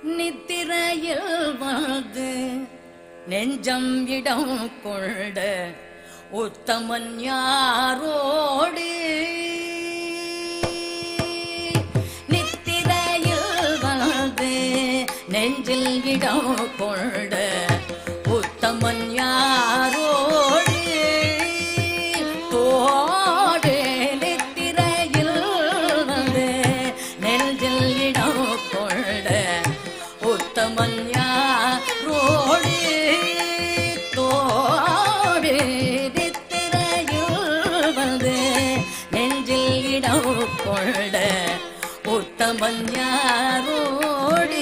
நித்திரையில் வந்து நெஞ்சம் இடம் கொண்ட உத்தமன் யாரோடு நித்திரையில் வந்து நெஞ்சில் இடம் கொண்ட உத்தமன் யாரோடு தோடு நித்திரையில் வந்து நெஞ்சில் இடம் கொண்ட உத்தமன் யாரோடு தோடு நித்திரையில் வந்து நெஞ்சில் இடம் கொண்ட உத்தமன் யாரோடு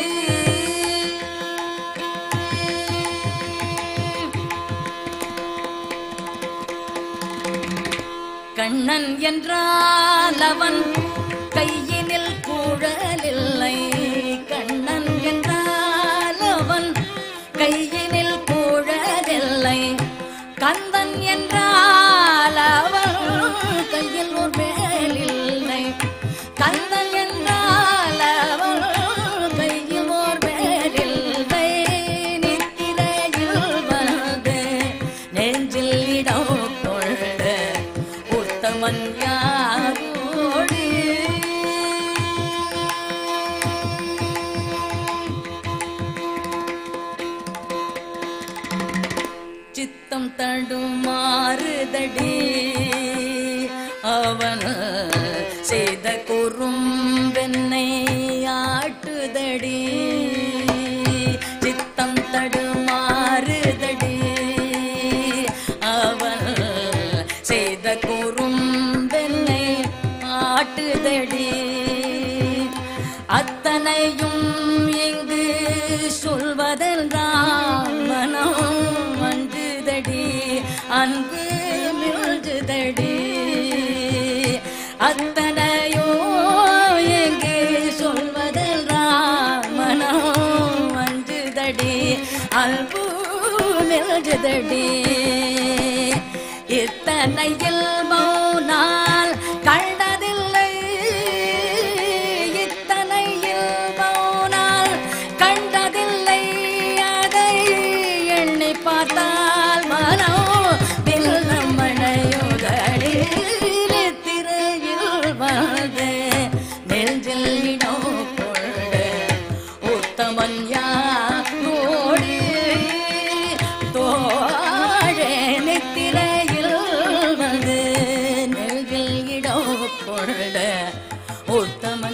கண்ணன் என்றால் அவன் கையினில் குழலில்லை கண்ணன் என்றால் அவன் கையினில் குழலில்லை கந்தன் என்றால் அவன் கையில் ஒரு வேலில்லை கந்தன் என்றால் அவன் கையில் ஒரு வேலில்லை நித்திரையில் வந்து நெஞ்சில் இடம் கொண்ட உத்தமன் யாரோடு சித்தம் தடுமாறுதடி அவன் செய்த குறும்பென்னை ஆட்டுதடி சித்தம் தடுமாறுதடி அவன் செய்த குறும்பென்னை ஆட்டுதடி அத்தனையும் இங்கு சொல்வதென்றால் மனம் மஞ்சுதடி அன்பு மிழ்ந்துதடி அத்தனையோ எங்கே சொல்வதெல்லாம் மனம் மஞ்சுதடி அன்பு மிழ்ந்துதடி இத்தனையில் மௌனால் கண்டதில்லை இத்தனையில் மௌனால் கண்டதில்லை அதை எண்ணி பார்த்தால் மனம் வில்லமடையுதடி திரையில் வந்து நெஞ்சில் இடம் கொண்டு உத்தமன் யாரோடு தோழே நித்திரையில் வந்து நெஞ்சில் இடம் கொண்ட உத்தம